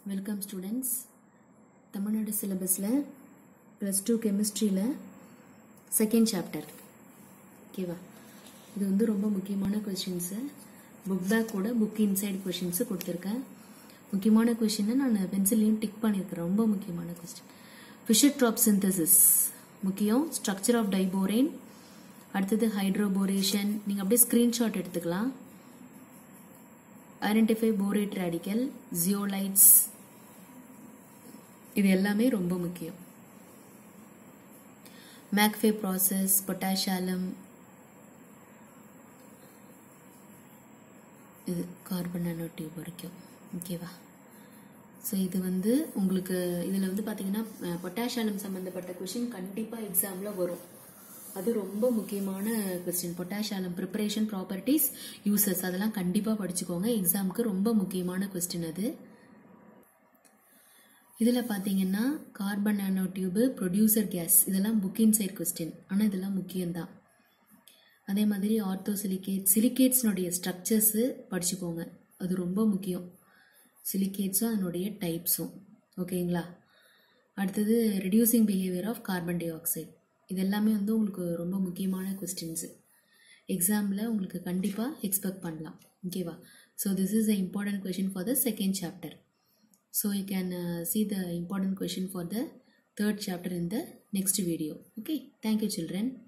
welcome students Tamil Nadu சிலபஸில் plus two கெமிஸ்ட்ரியில் second chapter ஓகேவா இது வந்து ரொம்ப முக்கியமான கொஷின்ஸு புக் பேக்கோட புக் இன்சைடு கொஷின்ஸு கொடுத்துருக்கேன் முக்கியமான கொஷினை நான் பென்சிலையும் டிக் பண்ணியிருக்கிறேன் ரொம்ப முக்கியமான கொஸ்டின் ஃபிஷர் ட்ராப் சிந்தசிஸ் முக்கியம் ஸ்ட்ரக்சர் ஆஃப் டைபோரேன் அடுத்தது ஹைட்ரோபோரேஷன் நீங்கள் அப்படியே ஸ்க்ரீன்ஷாட் எடுத்துக்கலாம் ஐடென்டிஃபை போரேட் ரேடிக்கல் ஜியோலைட்ஸ் இது எல்லாமே ரொம்ப முக்கியம் மேக்ஃபே ப்ராசஸ் பொட்டாஷாலம் இது கார்பன் நானோ டியூப் வரைக்கும் ஓகேவா ஸோ இது வந்து உங்களுக்கு இதில் வந்து பார்த்தீங்கன்னா பொட்டாஷியம் சம்மந்தப்பட்ட கொஷின் கண்டிப்பாக எக்ஸாமில் வரும் அது ரொம்ப முக்கியமான question potassium preparation properties uses அதெல்லாம் கண்டிப்பாக படிச்சுக்கோங்க எக்ஸாமுக்கு ரொம்ப முக்கியமான கொஸ்டின் அது இதில் பார்த்தீங்கன்னா carbon nano tube producer gas இதெல்லாம் புக் இன்சைட் கொஸ்டின் ஆனால் இதெல்லாம் முக்கியம்தான் அதே மாதிரி ஆர்த்தோ சிலிகேட் சிலிகேட்ஸ்னுடைய ஸ்ட்ரக்சர்ஸு படிச்சுக்கோங்க அது ரொம்ப முக்கியம் சிலிகேட்ஸும் அதனுடைய டைப்ஸும் ஓகேங்களா அடுத்தது reducing behaviour of carbon dioxide இது எல்லாமே வந்து உங்களுக்கு ரொம்ப முக்கியமான கொஸ்டின்ஸு எக்ஸாமில் உங்களுக்கு கண்டிப்பாக எக்ஸ்பெக்ட் பண்ணலாம் ஓகேவா so this is a important question for the second chapter so you can see the important question for the third chapter in the next video okay thank you children